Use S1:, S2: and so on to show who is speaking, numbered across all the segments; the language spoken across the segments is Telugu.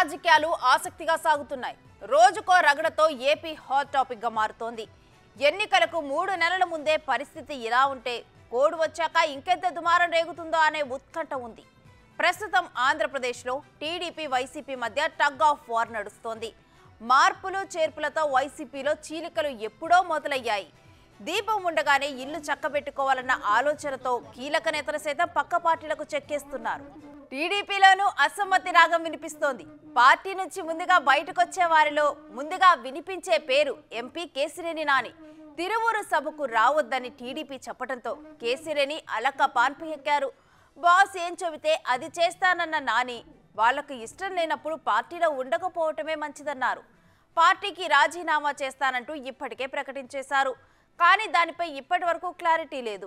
S1: రాజకీయాలు ఆసక్తిగా సాగుతున్నాయి రోజుకో రగడతో ఏపీ హాట్ టాపిక్ గా మారుతోంది ఎన్నికలకు మూడు నెలల ముందే పరిస్థితి ఇలా ఉంటే కోడ్ వచ్చాక ఇంకెంత దుమారం రేగుతుందో అనే ఉత్కంఠ ఉంది ప్రస్తుతం ఆంధ్రప్రదేశ్లో టీడీపీ వైసీపీ మధ్య టగ్ ఆఫ్ వార్ నడుస్తోంది మార్పులు చేర్పులతో వైసీపీలో చీలికలు ఎప్పుడో మొదలయ్యాయి దీపం ఉండగానే ఇల్లు చక్కబెట్టుకోవాలన్న ఆలోచనతో కీలక నేతలు సైతం పక్క పార్టీలకు చెక్కేస్తున్నారు టీడీపీలోనూ అసమ్మతి రాగం వినిపిస్తోంది పార్టీ నుంచి ముందుగా బయటకొచ్చే వారిలో ముందుగా వినిపించే పేరు ఎంపీ కేసినేని నాని తిరువూరు సభకు రావద్దని టీడీపీ చెప్పడంతో కేసినేని అలక్క పాన్పు ఎక్కారు బాస్ ఏం చెబితే అది చేస్తానన్న నాని వాళ్లకు ఇష్టం లేనప్పుడు పార్టీలో ఉండకపోవటమే మంచిదన్నారు పార్టీకి రాజీనామా చేస్తానంటూ ఇప్పటికే ప్రకటించేశారు కానీ దానిపై ఇప్పటి వరకు క్లారిటీ లేదు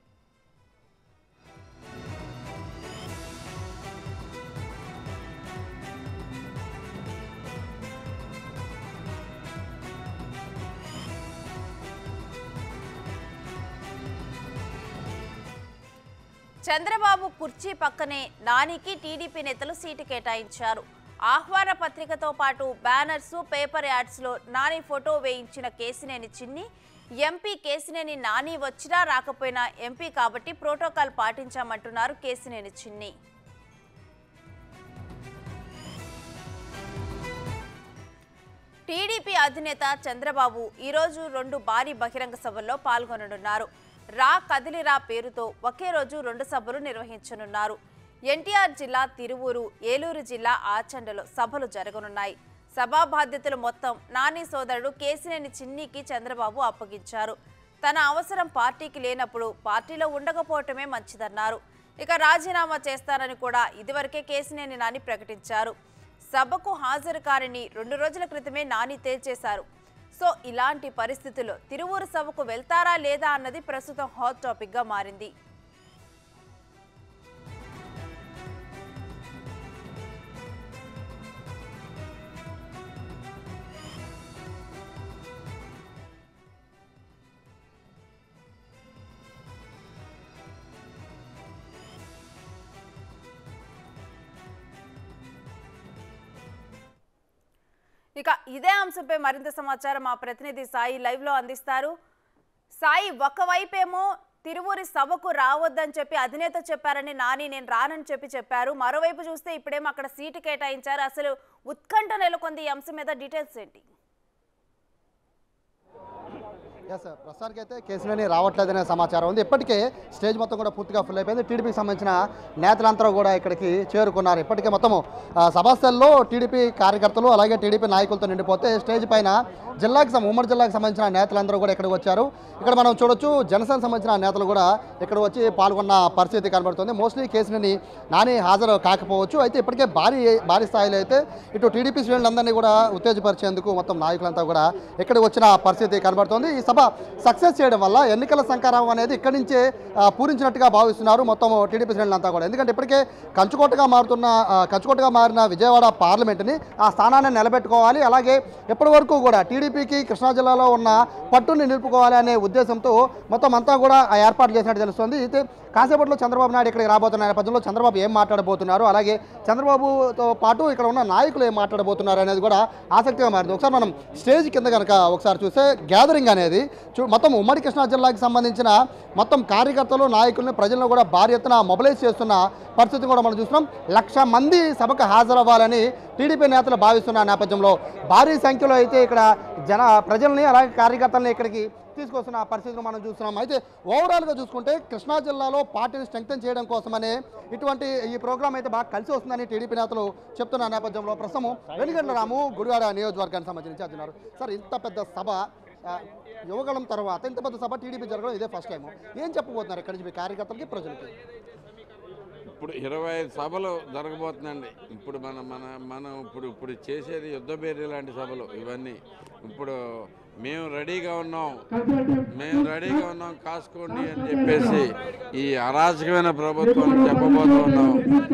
S1: చంద్రబాబు కుర్చీ పక్కనే నానికి టీడీపీ నేతలు సీటు కేటాయించారు ఆహ్వాన పత్రికతో పాటు బ్యానర్స్ పేపర్ యాడ్స్లో నాని ఫోటో వేయించిన కేసినేని చిన్ని ఎంపీ కేసినేని నాని వచ్చినా రాకపోయినా ఎంపీ కాబట్టి ప్రోటోకాల్ పాటించామంటున్నారు కేసినేని చిన్ని టీడీపీ అధినేత చంద్రబాబు ఈరోజు రెండు భారీ బహిరంగ సభల్లో పాల్గొననున్నారు రా కదిలిరా పేరుతో ఒకే రోజు రెండు సభలు నిర్వహించనున్నారు ఎన్టీఆర్ జిల్లా తిరువూరు ఏలూరు జిల్లా ఆచండలో సభలు జరగనున్నాయి సభా బాధ్యతలు మొత్తం నాని సోదరుడు కేసినేని చిన్నికి చంద్రబాబు అప్పగించారు తన అవసరం పార్టీకి లేనప్పుడు పార్టీలో ఉండకపోవటమే మంచిదన్నారు ఇక రాజీనామా చేస్తారని కూడా ఇదివరకే కేసినేని నాని ప్రకటించారు సభకు హాజరు కారని రెండు రోజుల క్రితమే నాని తేల్చేశారు సో ఇలాంటి పరిస్థితుల్లో తిరువూరు సభకు వెళ్తారా లేదా అన్నది ప్రస్తుతం హాట్ టాపిక్ గా మారింది ఇక ఇదే అంశంపై మరింత సమాచారం మా ప్రతినిధి సాయి లైవ్ లో అందిస్తారు సాయి ఒకవైపేమో తిరువూరి సభకు రావద్దని చెప్పి అధినేత చెప్పారని నాని నేను రానని చెప్పి చెప్పారు మరోవైపు చూస్తే ఇప్పుడేమో అక్కడ సీటు కేటాయించారు అసలు ఉత్కంఠ నెలకొంది ఈ అంశం మీద డీటెయిల్స్ ఏంటి
S2: ఎస్ ప్రస్తుతానికి అయితే కేసులని రావట్లేదనే సమాచారం ఉంది ఇప్పటికే స్టేజ్ మొత్తం కూడా పూర్తిగా ఫుల్ అయిపోయింది టీడీపీకి సంబంధించిన నేతలంతా కూడా ఇక్కడికి చేరుకున్నారు ఇప్పటికే మొత్తము ఆ, సభాస్థల్లో టీడీపీ కార్యకర్తలు అలాగే టీడీపీ నాయకులతో నిండిపోతే స్టేజ్ పైన జిల్లాకి సం- ఉమ్మడి జిల్లాకు సంబంధించిన నేతలందరూ కూడా ఇక్కడికి వచ్చారు ఇక్కడ మనం చూడొచ్చు జనసేన సంబంధించిన నేతలు కూడా ఇక్కడ వచ్చి పాల్గొన్న పరిస్థితి కనబడుతుంది మోస్ట్లీ కేసుని నాని హాజరు కాకపోవచ్చు అయితే ఇప్పటికే భారీ భారీ స్థాయిలో అయితే ఇటు టీడీపీ శ్రేణులందరినీ కూడా ఉత్తేజపరిచేందుకు మొత్తం నాయకులంతా కూడా ఇక్కడికి వచ్చిన పరిస్థితి కనబడుతోంది ఈ సభ సక్సెస్ చేయడం వల్ల ఎన్నికల సంకారం అనేది ఇక్కడి నుంచే ఆ, పూరించినట్టుగా భావిస్తున్నారు మొత్తం టీడీపీ శ్రేణులంతా కూడా ఎందుకంటే ఇప్పటికే కంచుకోటగా మారుతున్న ఆ, కంచుకోటగా మారిన విజయవాడ పార్లమెంటుని ఆ స్థానాన్ని నిలబెట్టుకోవాలి అలాగే ఇప్పటి వరకు కూడా టీడీపీకి కృష్ణా జిల్లాలో ఉన్న పట్టుని నిలుపుకోవాలి అనే ఉద్దేశంతో మొత్తం అంతా కూడా ఆ ఏర్పాటు చేసినట్టు తెలుస్తుంది అయితే కాసేపట్లో చంద్రబాబు నాయుడు ఇక్కడికి రాబోతున్న నేపథ్యంలో చంద్రబాబు ఏం మాట్లాడబోతున్నారు అలాగే చంద్రబాబుతో పాటు ఇక్కడ ఉన్న నాయకులు ఏం మాట్లాడబోతున్నారు అనేది కూడా ఆసక్తిగా మారింది ఒకసారి మనం స్టేజ్ కింద కనుక ఒకసారి చూస్తే గ్యాదరింగ్ అనేది చూ- మొత్తం ఉమ్మడి కృష్ణా జిల్లాకి సంబంధించిన మొత్తం కార్యకర్తలు నాయకుల్ని ప్రజలను కూడా భారీ ఎత్తున మొబిలైజ్ చేస్తున్న పరిస్థితి కూడా మనం చూస్తున్నాం లక్ష మంది సభకు హాజరవ్వాలని టీడీపీ నేతలు భావిస్తున్న నేపథ్యంలో భారీ సంఖ్యలో అయితే ఇక్కడ జన ప్రజల్ని అలాగే కార్యకర్తల్ని ఇక్కడికి తీసుకొస్తున్న పరిస్థితిని మనం చూస్తున్నాం అయితే ఓవరాల్గా చూసుకుంటే కృష్ణా జిల్లాలో పార్టీని స్ట్రెంగ్తన్ చేయడం కోసమనే ఇటువంటి ఈ ప్రోగ్రామ్ అయితే బాగా కలిసి వస్తుందని టీడీపీ నేతలు చెప్తున్న నేపథ్యంలో ప్రస్తుతం వెనుగండ్ల రాము గుడివాడ నియోజకవర్గానికి సంబంధించి అన్నారు సార్ ఇంత పెద్ద సభ ఆ, యువగళం తర్వాత ఇంత పెద్ద సభ టీడీపీ జరగడం ఇదే ఫస్ట్ టైం ఏం చెప్పబోతున్నారు ఇక్కడి నుంచి మీ కార్యకర్తలకి ప్రజలకి
S3: ఇప్పుడు ఇరవై ఐదు సభలు జరగబోతుందండి ఇప్పుడు మన మన మనం ఇప్పుడు ఇప్పుడు చేసేది యుద్ధ బేరీ లాంటి సభలు ఇవన్నీ ఇప్పుడు మేము రెడీగా ఉన్నాం మేము రెడీగా ఉన్నాం కాసుకోండి అని చెప్పేసి ఈ అరాచకమైన ప్రభుత్వం చెప్పబోతూ ఉన్నాం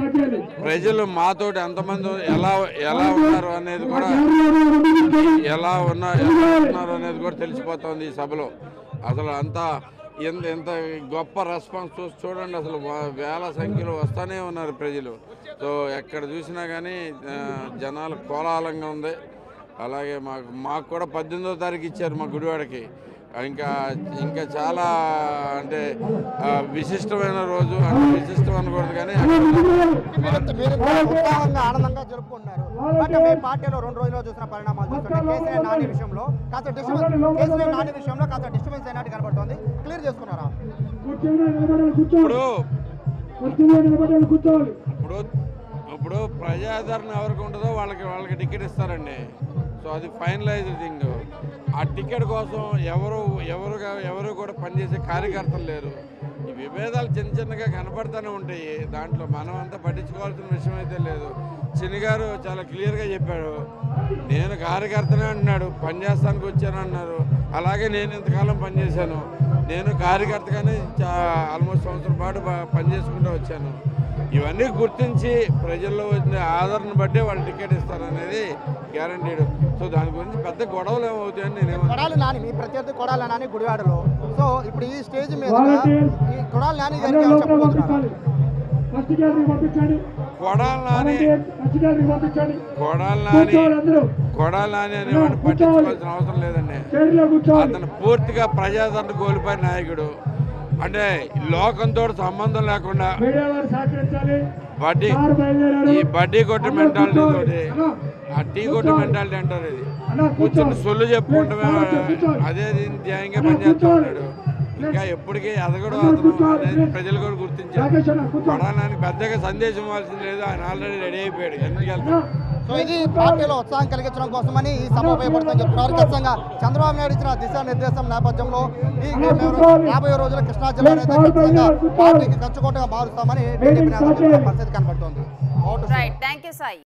S3: ప్రజలు మాతోటి ఎంతమంది ఎలా ఎలా ఉన్నారు అనేది కూడా ఎలా ఉన్నా ఎలా ఉన్నారు అనేది కూడా తెలిసిపోతుంది ఈ సభలో అసలు అంతా ఎంత ఎంత గొప్ప రెస్పాన్స్ చూసి చూడండి అసలు వా- వేల సంఖ్యలో వస్తూనే ఉన్నారు ప్రజలు సో ఎక్కడ చూసినా కానీ ఆ, జనాలు కోలాహలంగా ఉంది అలాగే మాకు మాకు కూడా పద్దెనిమిదో తారీఖు ఇచ్చారు మా గుడివాడకి ఇంకా ఇంకా చాలా అంటే ఆ, విశిష్టమైన రోజు అంటే విశిష్టం అనకూడదు కానీ అక్కడ
S2: మీరు మీరు ఉత్సాహంగా ఆనందంగా జరుపుకుంటున్నారు బట్ మీ పార్టీలో రెండు రోజుల్లో చూసిన పరిణామాలు చూస్తుంటే కేసీఆర్ నాని విషయంలో కాస్త డిస్టర్బెన్స్ కేసీఆర్ నాని విషయంలో కాస్త డిస్టర్బెన్స్ అయినట్టు కనబడుతుంది క్లియర్ చేసుకున్నారా
S3: ఇప్పుడు
S4: కూర్చోవాలి
S3: ఇప్పుడు ఇప్పుడు ప్రజాదరణ ఎవరికి ఉంటుందో వాళ్ళకి వాళ్ళకి టికెట్ ఇస్తారండి సో అది ఫైనలైజ్ థింగ్ ఆ టికెట్ కోసం ఎవరు ఎవరుగా ఎవరు కూడా పనిచేసే కార్యకర్తలు లేరు ఈ విభేదాలు చిన్న చిన్నగా కనపడుతూనే ఉంటాయి దాంట్లో మనం అంతా పట్టించుకోవాల్సిన విషయం అయితే లేదు చిన్ని గారు చాలా క్లియర్గా చెప్పాడు నేను కార్యకర్తనే అంటున్నాడు పనిచేస్తానికి వచ్చాను అన్నారు అలాగే నేను ఇంతకాలం పనిచేశాను నేను కార్యకర్తగానే ఆల్మోస్ట్ సంవత్సరం పాటు బా- పనిచేసుకుంటూ వచ్చాను ఇవన్నీ గుర్తించి ప్రజల్లో వచ్చిన ఆదరణ బట్టే వాళ్ళు టికెట్ ఇస్తారనేది గ్యారంటీడ్ సో దాని గురించి పెద్ద గొడవలు ఏమవుతాయని నేనేమో
S2: కొడాలి నాని మీ ప్రత్యర్థి కొడాలి నాని గుడివాడలో సో ఇప్పుడు ఈ స్టేజ్ మీద ఈ కొడాలి నాని గారికి ఏమైనా చెప్పబోతున్నారు
S4: ఫస్ట్ గ్యాలరీ పంపించండి
S3: కొడాలి నాని
S4: ఫస్ట్ గ్యాలరీ పంపించండి
S3: కొడాలి నాని
S4: కూర్చోవాలి అందరూ
S3: కొడాలి నాని అనేవాడిని పట్టించుకోవాల్సిన అవసరం లేదండి
S4: చైర్లో కూర్చోవాలి
S3: అతను పూర్తిగా ప్రజాదరణ కోల్పోయిన నాయకుడు అంటే లోకంతో సంబంధం లేకుండా
S4: మీడియా వారు సహకరించాలి
S3: బడ్డీ
S4: సార్ బయలుదేరారు
S3: ఈ బడ్డీ కొట్టు మెంటాలిటీ తోటి ఆ టీ కొట్టు మెంటాలిటీ అంటారు ఇది
S4: అన్నా
S3: కూర్చొని
S4: కూర్చోవాలి
S3: సొల్లు చెప్పుకుంటమే అదే దీన్ని ధ్యేయంగా పనిచేస్తూ ఉన్నాడు ఇంకా ఎప్పటికీ ఎదగడు అతను అనేది ప్రజలు కూడా గుర్తించారు
S4: రాకేష్ అన్న కూర్చోవాలి
S3: కొడాలని పెద్దగా సందేశం ఇవ్వాల్సింది లేదు ఆయన ఆల్రెడీ రెడీ అయిపోయాడు ఎందుకు వెళ్తాం
S2: సో ఇది పార్టీలో ఉత్సాహం కలిగించడం కోసమని ఈ సభ ఉపయోగపడుతుందని చెప్తున్నారు ఖచ్చితంగా చంద్రబాబు నాయుడు ఇచ్చిన దిశానిర్దేశం నేపథ్యంలో ఈ యాభై రోజుల కృష్ణా జిల్లా అయితే ఖచ్చితంగా పార్టీకి ఖర్చుకోటగా మారుస్తామని టీడీపీ నేతలు చెప్తున్న పరిస్థితి కనబడుతోంది vote
S1: right thank you Sai